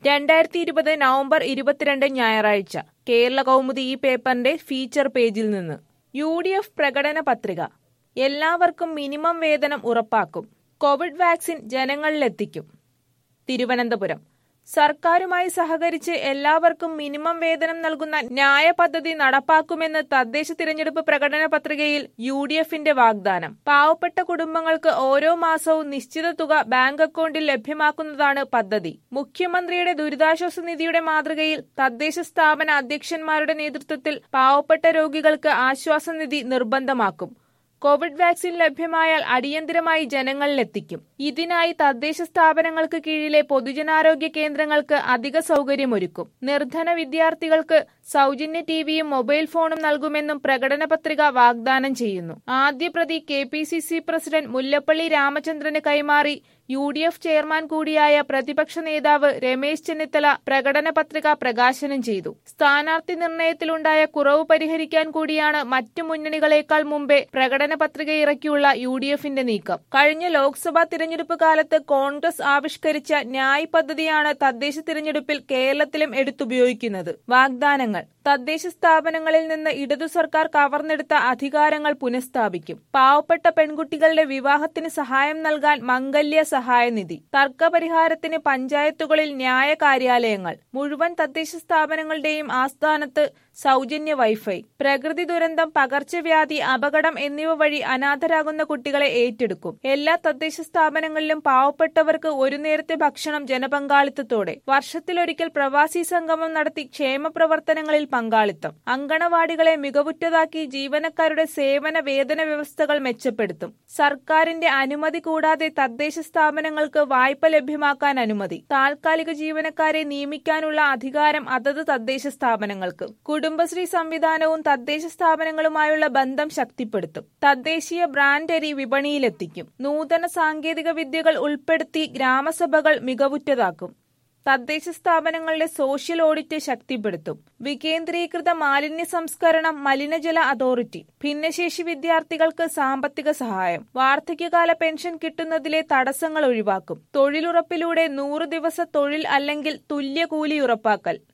രണ്ടായിരത്തി ഇരുപത് നവംബർ ഇരുപത്തിരണ്ട് ഞായറാഴ്ച കേരള കൗമുദി ഈ പേപ്പറിന്റെ ഫീച്ചർ പേജിൽ നിന്ന് യു ഡി എഫ് പ്രകടന പത്രിക എല്ലാവർക്കും മിനിമം വേതനം ഉറപ്പാക്കും കോവിഡ് വാക്സിൻ ജനങ്ങളിലെത്തിക്കും തിരുവനന്തപുരം സർക്കാരുമായി സഹകരിച്ച് എല്ലാവർക്കും മിനിമം വേതനം നൽകുന്ന ന്യായ പദ്ധതി നടപ്പാക്കുമെന്ന് തദ്ദേശ തിരഞ്ഞെടുപ്പ് പ്രകടന പത്രികയിൽ യു ഡി എഫിന്റെ വാഗ്ദാനം പാവപ്പെട്ട കുടുംബങ്ങൾക്ക് ഓരോ മാസവും നിശ്ചിത തുക ബാങ്ക് അക്കൗണ്ടിൽ ലഭ്യമാക്കുന്നതാണ് പദ്ധതി മുഖ്യമന്ത്രിയുടെ ദുരിതാശ്വാസ നിധിയുടെ മാതൃകയിൽ തദ്ദേശ സ്ഥാപന അധ്യക്ഷന്മാരുടെ നേതൃത്വത്തിൽ പാവപ്പെട്ട രോഗികൾക്ക് ആശ്വാസനിധി നിർബന്ധമാക്കും കോവിഡ് വാക്സിൻ ലഭ്യമായാൽ അടിയന്തരമായി ജനങ്ങളിലെത്തിക്കും ഇതിനായി തദ്ദേശ സ്ഥാപനങ്ങൾക്ക് കീഴിലെ പൊതുജനാരോഗ്യ കേന്ദ്രങ്ങൾക്ക് അധിക സൗകര്യമൊരുക്കും നിർധന വിദ്യാർത്ഥികൾക്ക് സൗജന്യ ടിവിയും മൊബൈൽ ഫോണും നൽകുമെന്നും പ്രകടന പത്രിക വാഗ്ദാനം ചെയ്യുന്നു ആദ്യ പ്രതി K P C C president Mullappally രാമചന്ദ്രന് കൈമാറി യു ഡി എഫ് ചെയർമാൻ കൂടിയായ പ്രതിപക്ഷ നേതാവ് രമേശ് ചെന്നിത്തല പ്രകടന പത്രിക പ്രകാശനം ചെയ്തു സ്ഥാനാർത്ഥി നിർണയത്തിലുണ്ടായ കുറവ് പരിഹരിക്കാൻ കൂടിയാണ് മറ്റു മുന്നണികളെക്കാൾ മുമ്പേ പ്രകടന പത്രിക ഇറക്കിയുള്ള യു ഡി എഫിന്റെ നീക്കം കഴിഞ്ഞ ലോക്സഭാ തിരഞ്ഞെടുപ്പ് കാലത്ത് കോൺഗ്രസ് ആവിഷ്കരിച്ച ന്യായ് പദ്ധതിയാണ് തദ്ദേശ തിരഞ്ഞെടുപ്പിൽ കേരളത്തിലും എടുത്തുപയോഗിക്കുന്നത് വാഗ്ദാനങ്ങൾ തദ്ദേശ സ്ഥാപനങ്ങളിൽ നിന്ന് ഇടതു സർക്കാർ കവർന്നെടുത്ത അധികാരങ്ങൾ പുനഃസ്ഥാപിക്കും പാവപ്പെട്ട പെൺകുട്ടികളുടെ വിവാഹത്തിന് സഹായം നൽകാൻ മംഗല്യ സഹായനിധി തർക്കപരിഹാരത്തിന് പഞ്ചായത്തുകളിൽ ന്യായ കാര്യാലയങ്ങൾ മുഴുവൻ തദ്ദേശ സ്ഥാപനങ്ങളുടെയും ആസ്ഥാനത്ത് സൗജന്യ വൈഫൈ പ്രകൃതി ദുരന്തം പകർച്ചവ്യാധി അപകടം എന്നിവ വഴി അനാഥരാകുന്ന കുട്ടികളെ ഏറ്റെടുക്കും എല്ലാ തദ്ദേശ സ്ഥാപനങ്ങളിലും പാവപ്പെട്ടവർക്ക് ഒരു നേരത്തെ ഭക്ഷണം ജനപങ്കാളിത്തത്തോടെ വർഷത്തിലൊരിക്കൽ പ്രവാസി സംഗമം നടത്തി ക്ഷേമ പ്രവർത്തനങ്ങളിൽ പങ്കാളിത്തം അങ്കണവാടികളെ മികവുറ്റതാക്കി ജീവനക്കാരുടെ സേവന വേതന വ്യവസ്ഥകൾ മെച്ചപ്പെടുത്തും സർക്കാരിന്റെ അനുമതി കൂടാതെ തദ്ദേശ സ്ഥാപനങ്ങൾക്ക് വായ്പ ലഭ്യമാക്കാൻ അനുമതി താൽക്കാലിക ജീവനക്കാരെ നിയമിക്കാനുള്ള അധികാരം അതത് തദ്ദേശ സ്ഥാപനങ്ങൾക്ക് കുടുംബശ്രീ സംവിധാനവും തദ്ദേശ സ്ഥാപനങ്ങളുമായുള്ള ബന്ധം ശക്തിപ്പെടുത്തും തദ്ദേശീയ ബ്രാൻഡ് അരി വിപണിയിലെത്തിക്കും നൂതന സാങ്കേതിക വിദ്യകൾ ഉൾപ്പെടുത്തി ഗ്രാമസഭകൾ മികവുറ്റതാക്കും തദ്ദേശ സ്ഥാപനങ്ങളുടെ സോഷ്യൽ ഓഡിറ്റ് ശക്തിപ്പെടുത്തും വികേന്ദ്രീകൃത മാലിന്യ സംസ്കരണം മലിനജല അതോറിറ്റി ഭിന്നശേഷി വിദ്യാർത്ഥികൾക്ക് സാമ്പത്തിക സഹായം വാർദ്ധക്യകാല പെൻഷൻ കിട്ടുന്നതിലെ തടസ്സങ്ങൾ ഒഴിവാക്കും തൊഴിലുറപ്പിലൂടെ നൂറ് ദിവസ തൊഴിൽ അല്ലെങ്കിൽ തുല്യ കൂലി ഉറപ്പാക്കൽ